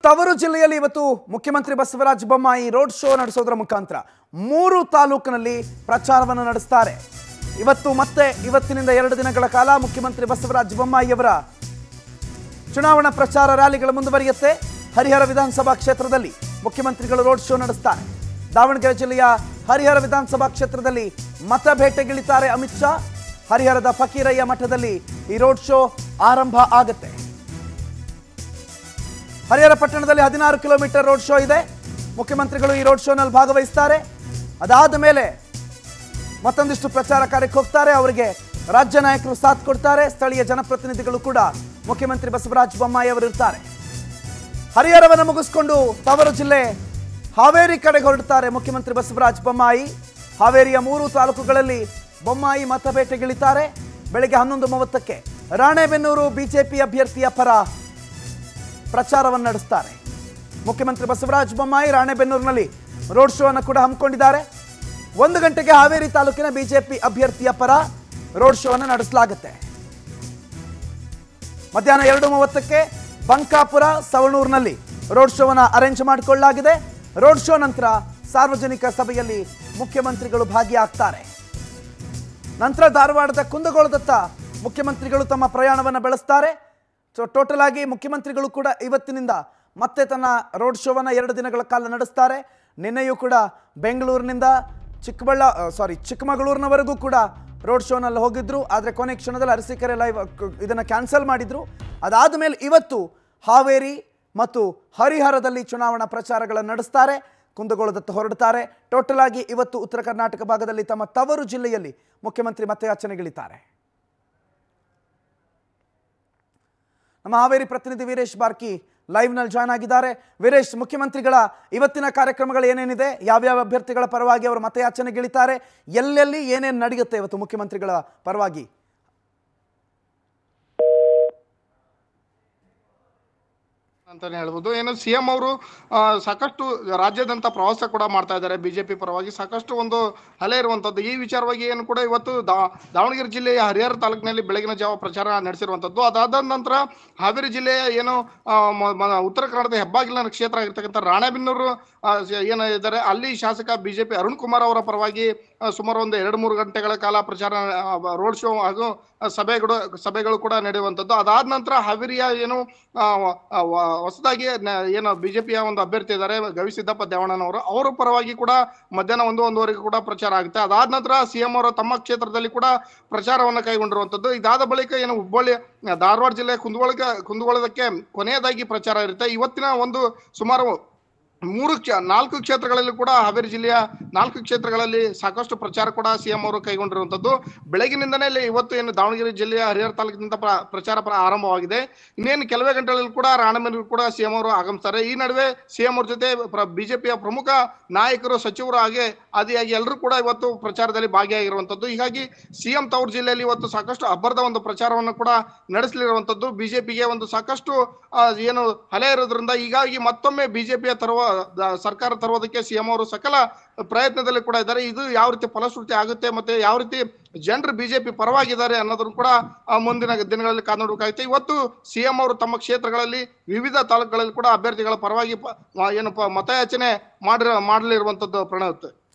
ತವರು ಜಿಲ್ಲೆಯಲ್ಲಿ ಇವತ್ತು ಮುಖ್ಯಮಂತ್ರಿ ಬಸವರಾಜ ಬೊಮ್ಮಾಯಿ ರೋಡ್ ಶೋ ನಡೆಸೋದರ ಮುಖಾಂತರ ಮೂರು ತಾಲೂಕಿನಲ್ಲಿ ಪ್ರಚಾರವನ್ನು ನಡೆಸ್ತಾರೆ ಇವತ್ತು ಮತ್ತೆ ಇವತ್ತಿನಿಂದ ಎರಡು ದಿನಗಳ ಕಾಲ ಮುಖ್ಯಮಂತ್ರಿ ಬಸವರಾಜ ಬೊಮ್ಮಾಯಿಯವರ ಚುನಾವಣಾ ಪ್ರಚಾರ ರ್ಯಾಲಿಗಳು ಮುಂದುವರಿಯುತ್ತೆ ಹರಿಹರ ವಿಧಾನಸಭಾ ಕ್ಷೇತ್ರದಲ್ಲಿ ಮುಖ್ಯಮಂತ್ರಿಗಳು ರೋಡ್ ಶೋ ನಡೆಸ್ತಾರೆ ದಾವಣಗೆರೆ ಜಿಲ್ಲೆಯ ಹರಿಹರ ವಿಧಾನಸಭಾ ಕ್ಷೇತ್ರದಲ್ಲಿ ಮತ ಬೇಟೆಗಿಳಿತಾರೆ ಅಮಿತ್ ಶಾ ಹರಿಹರದ ಫಕೀರಯ್ಯ ಮಠದಲ್ಲಿ ಈ ರೋಡ್ ಶೋ ಆರಂಭ ಆಗುತ್ತೆ ಹರಿಹರ ಪಟ್ಟಣದಲ್ಲಿ ಹದಿನಾರು ಕಿಲೋಮೀಟರ್ ರೋಡ್ ಶೋ ಇದೆ ಮುಖ್ಯಮಂತ್ರಿಗಳು ಈ ರೋಡ್ ಶೋನಲ್ಲಿ ಭಾಗವಹಿಸ್ತಾರೆ ಅದಾದ ಮೇಲೆ ಮತ್ತೊಂದಿಷ್ಟು ಪ್ರಚಾರ ಕಾರ್ಯಕ್ಕೆ ಹೋಗ್ತಾರೆ ಅವರಿಗೆ ರಾಜ್ಯ ನಾಯಕರು ಸಾಥ್ ಕೊಡ್ತಾರೆ ಸ್ಥಳೀಯ ಜನಪ್ರತಿನಿಧಿಗಳು ಕೂಡ ಮುಖ್ಯಮಂತ್ರಿ ಬಸವರಾಜ ಬೊಮ್ಮಾಯಿ ಅವರು ಇರ್ತಾರೆ ಹರಿಹರವನ್ನು ಮುಗಿಸ್ಕೊಂಡು ತವರು ಜಿಲ್ಲೆ ಹಾವೇರಿ ಕಡೆಗೆ ಹೊರಡ್ತಾರೆ ಮುಖ್ಯಮಂತ್ರಿ ಬಸವರಾಜ ಬೊಮ್ಮಾಯಿ ಹಾವೇರಿಯ ಮೂರು ತಾಲೂಕುಗಳಲ್ಲಿ ಬೊಮ್ಮಾಯಿ ಮತಬೇಟೆಗಿಳಿತಾರೆ ಬೆಳಗ್ಗೆ ಹನ್ನೊಂದು ಮೂವತ್ತಕ್ಕೆ ರಾಣೆಬೆನ್ನೂರು ಬಿಜೆಪಿ ಅಭ್ಯರ್ಥಿಯ ಪರ ಪ್ರಚಾರವನ್ನು ನಡೆಸ್ತಾರೆ ಮುಖ್ಯಮಂತ್ರಿ ಬಸವರಾಜ ಬೊಮ್ಮಾಯಿ ರಾಣೆಬೆನ್ನೂರಿನಲ್ಲಿ ರೋಡ್ ಶೋ ಅನ್ನು ಕೂಡ ಹಮ್ಮಿಕೊಂಡಿದ್ದಾರೆ ಒಂದು ಗಂಟೆಗೆ ಹಾವೇರಿ ತಾಲೂಕಿನ ಬಿಜೆಪಿ ಅಭ್ಯರ್ಥಿಯ ಪರ ರೋಡ್ ಶೋ ಅನ್ನು ನಡೆಸಲಾಗುತ್ತೆ ಮಧ್ಯಾಹ್ನ ಎರಡು ಮೂವತ್ತಕ್ಕೆ ಬಂಕಾಪುರ ಸವಣೂರಿನಲ್ಲಿ ರೋಡ್ ಶೋವನ್ನು ಅರೇಂಜ್ ಮಾಡಿಕೊಳ್ಳಲಾಗಿದೆ ರೋಡ್ ಶೋ ನಂತರ ಸಾರ್ವಜನಿಕ ಸಭೆಯಲ್ಲಿ ಮುಖ್ಯಮಂತ್ರಿಗಳು ಭಾಗಿಯಾಗ್ತಾರೆ ನಂತರ ಧಾರವಾಡದ ಕುಂದಗೋಳದತ್ತ ಮುಖ್ಯಮಂತ್ರಿಗಳು ತಮ್ಮ ಪ್ರಯಾಣವನ್ನು ಬೆಳೆಸ್ತಾರೆ ಸೊ ಟೋಟಲ್ ಆಗಿ ಮುಖ್ಯಮಂತ್ರಿಗಳು ಕೂಡ ಇವತ್ತಿನಿಂದ ಮತ್ತೆ ತನ್ನ ರೋಡ್ ಶೋವನ್ನು ಎರಡು ದಿನಗಳ ಕಾಲ ನಡೆಸ್ತಾರೆ ನಿನ್ನೆಯೂ ಕೂಡ ಬೆಂಗಳೂರಿನಿಂದ ಚಿಕ್ಕಬಳ್ಳ ಸಾರಿ ಚಿಕ್ಕಮಗಳೂರಿನವರೆಗೂ ಕೂಡ ರೋಡ್ ಶೋನಲ್ಲಿ ಹೋಗಿದ್ರು ಆದರೆ ಕೊನೆ ಕ್ಷಣದಲ್ಲಿ ಅರಸೀಕೆರೆ ಲೈವ್ ಇದನ್ನು ಕ್ಯಾನ್ಸಲ್ ಮಾಡಿದ್ರು ಅದಾದ ಮೇಲೆ ಇವತ್ತು ಹಾವೇರಿ ಮತ್ತು ಹರಿಹರದಲ್ಲಿ ಚುನಾವಣಾ ಪ್ರಚಾರಗಳನ್ನು ನಡೆಸ್ತಾರೆ ಕುಂದಗೋಳದತ್ತ ಹೊರಡ್ತಾರೆ ಟೋಟಲ್ ಆಗಿ ಇವತ್ತು ಉತ್ತರ ಕರ್ನಾಟಕ ಭಾಗದಲ್ಲಿ ತಮ್ಮ ತವರು ಜಿಲ್ಲೆಯಲ್ಲಿ ಮುಖ್ಯಮಂತ್ರಿ ಮತಯಾಚನೆಗಿಳಿತಾರೆ ನಮ್ಮ ಹಾವೇರಿ ಪ್ರತಿನಿಧಿ ವೀರೇಶ್ ಬಾರ್ಕಿ ಲೈವ್ನಲ್ಲಿ ಜಾಯ್ನ್ ಆಗಿದ್ದಾರೆ ವೀರೇಶ್ ಮುಖ್ಯಮಂತ್ರಿಗಳ ಇವತ್ತಿನ ಕಾರ್ಯಕ್ರಮಗಳು ಏನೇನಿದೆ ಯಾವ್ಯಾವ ಅಭ್ಯರ್ಥಿಗಳ ಪರವಾಗಿ ಅವರು ಮತಯಾಚನೆಗಿಳಿತಾರೆ ಎಲ್ಲೆಲ್ಲಿ ಏನೇನು ನಡೆಯುತ್ತೆ ಇವತ್ತು ಮುಖ್ಯಮಂತ್ರಿಗಳ ಪರವಾಗಿ ಅಂತಾನೆ ಹೇಳ್ಬೋದು ಏನು ಸಿ ಎಂ ಅವರು ಸಾಕಷ್ಟು ರಾಜ್ಯದಂತ ಪ್ರವಾಸ ಕೂಡ ಮಾಡ್ತಾ ಇದ್ದಾರೆ ಬಿಜೆಪಿ ಪರವಾಗಿ ಸಾಕಷ್ಟು ಒಂದು ಅಲೆ ಇರುವಂತದ್ದು ಈ ವಿಚಾರವಾಗಿ ಏನು ಕೂಡ ಇವತ್ತು ದಾ- ದಾವಣಗೆರೆ ಜಿಲ್ಲೆಯ ಹರಿಹರ ತಾಲೂಕಿನಲ್ಲಿ ಬೆಳಗಿನ ಜಾವ ಪ್ರಚಾರ ನಡೆಸಿರುವಂತದ್ದು ಅದಾದ ನಂತರ ಹಾವೇರಿ ಜಿಲ್ಲೆಯ ಏನು ಆ, ಮ- ಮ- ಉತ್ತರ ಕನ್ನಡದ ಹೆಬ್ಬಾಗಿಲಿನ ಕ್ಷೇತ್ರ ಆಗಿರ್ತಕ್ಕಂಥ ರಾಣೆಬೆನ್ನೂರು ಆ, ಸ- ಏನು ಇದ್ದಾರೆ ಅಲ್ಲಿ ಶಾಸಕ ಬಿಜೆಪಿ ಅರುಣ್ ಕುಮಾರ್ ಅವರ ಪರವಾಗಿ ಆ, ಸುಮಾರು ಒಂದು ಎರಡು ಮೂರು ಗಂಟೆಗಳ ಕಾಲ ಪ್ರಚಾರ ರೋಡ್ ಶೋ ಹಾಗೂ ಆ, ಸಭೆಗಳು ಸಭೆಗಳು ಕೂಡ ನಡೆಯುವಂಥದ್ದು ಅದಾದ ನಂತರ ಹಾವೇರಿಯ ಏನು ಆ, ವ- ಆ, ವ- ಹೊಸದಾಗಿ ನ- ಏನು ಬಿಜೆಪಿಯ ಒಂದು ಅಭ್ಯರ್ಥಿ ಇದ್ದಾರೆ ಗವಿಸಿದ್ದಪ್ಪ ದೇವಣ್ಣನವರು ಅವರ ಪರವಾಗಿ ಕೂಡ ಮಧ್ಯಾಹ್ನ ಒಂದು ಒಂದುವರೆಗೆ ಕೂಡ ಪ್ರಚಾರ ಆಗುತ್ತೆ ಅದಾದ ನಂತರ ಸಿಎಂ ಅವರು ತಮ್ಮ ಕ್ಷೇತ್ರದಲ್ಲಿ ಕೂಡ ಪ್ರಚಾರವನ್ನು ಕೈಗೊಂಡಿರುವಂತದ್ದು ಇದಾದ ಬಳಿಕ ಏನು ಹುಬ್ಬಳ್ಳಿ ಧಾರವಾಡ ಜಿಲ್ಲೆ ಕುಂದಗೋಳಕ್ಕೆ ಕುಂದಗೋಳದಕ್ಕೆ ಕೊನೆಯದಾಗಿ ಪ್ರಚಾರ ಇರುತ್ತೆ ಇವತ್ತಿನ ಒಂದು ಸುಮಾರು ಮೂರು ಕ್ಷ ನಾಲ್ಕು ಕ್ಷೇತ್ರಗಳಲ್ಲಿ ಕೂಡ ಹಾವೇರಿ ಜಿಲ್ಲೆಯ ನಾಲ್ಕು ಕ್ಷೇತ್ರಗಳಲ್ಲಿ ಸಾಕಷ್ಟು ಪ್ರಚಾರ ಕೂಡ ಸಿಎಂ ಅವರು ಕೈಗೊಂಡಿರುವಂತದ್ದು ಬೆಳಗಿನಿಂದನೇ ಇಲ್ಲಿ ಇವತ್ತು ಏನು ದಾವಣಗೆರೆ ಜಿಲ್ಲೆಯ ಹರಿಹರ ತಾಲೂಕಿನಿಂದ ಪ್ರ- ಪ್ರಚಾರ ಪ್ರ- ಆರಂಭವಾಗಿದೆ ಇನ್ನೇನು ಕೆಲವೇ ಗಂಟೆಗಳಲ್ಲಿ ಕೂಡ ರಾಣೆಬೆನ್ನೂರು ಕೂಡ ಸಿಎಂ ಅವರು ಆಗಮಿಸ್ತಾರೆ ಈ ನಡುವೆ ಸಿಎಂ ಅವ್ರ ಜೊತೆ ಬಿಜೆಪಿಯ ಪ್ರಮುಖ ನಾಯಕರು ಸಚಿವರು ಹಾಗೆ ಆದಿಯಾಗಿ ಎಲ್ಲರೂ ಕೂಡ ಇವತ್ತು ಪ್ರಚಾರದಲ್ಲಿ ಭಾಗಿಯಾಗಿರುವಂತದ್ದು ಹೀಗಾಗಿ ಸಿಎಂ ತವರು ಜಿಲ್ಲೆಯಲ್ಲಿ ಇವತ್ತು ಸಾಕಷ್ಟು ಅಬ್ಬರದ ಒಂದು ಪ್ರಚಾರವನ್ನು ಕೂಡ ನಡೆಸಲಿರುವಂತದ್ದು ಬಿಜೆಪಿಗೆ ಒಂದು ಸಾಕಷ್ಟು ಆ, ಏನು ಅಲೆ ಇರೋದ್ರಿಂದ ಹೀಗಾಗಿ ಮತ್ತೊಮ್ಮೆ ಬಿಜೆಪಿಯ ತರುವ ದ- ಸರ್ಕಾರ ತರುವುದಕ್ಕೆ ಸಿಎಂ ಅವರು ಸಕಲ ಪ್ರಯತ್ನದಲ್ಲಿ ಕೂಡ ಇದ್ದಾರೆ ಇದು ಯಾವ ರೀತಿ ಫಲಶ್ರುತಿ ಆಗುತ್ತೆ ಮತ್ತೆ ಯಾವ ರೀತಿ ಜನರು ಬಿಜೆಪಿ ಪರವಾಗಿದ್ದಾರೆ ಅನ್ನೋದನ್ನು ಕೂಡ ಆ, ಮುಂದಿನ ದಿನಗಳಲ್ಲಿ ಕಾದು ನೋಡಬೇಕಾಗುತ್ತೆ ಇವತ್ತು ಸಿಎಂ ಅವರು ತಮ್ಮ ಕ್ಷೇತ್ರಗಳಲ್ಲಿ ವಿವಿಧ ತಾಲೂಕುಗಳಲ್ಲಿ ಕೂಡ ಅಭ್ಯರ್ಥಿಗಳ ಪರವಾಗಿ ಪ- ಆ, ಏನು ಪ- ಮತಯಾಚನೆ ಮಾಡಿರ ಮಾಡಲಿರುವಂತದ್ದು ಪ್ರಣವ್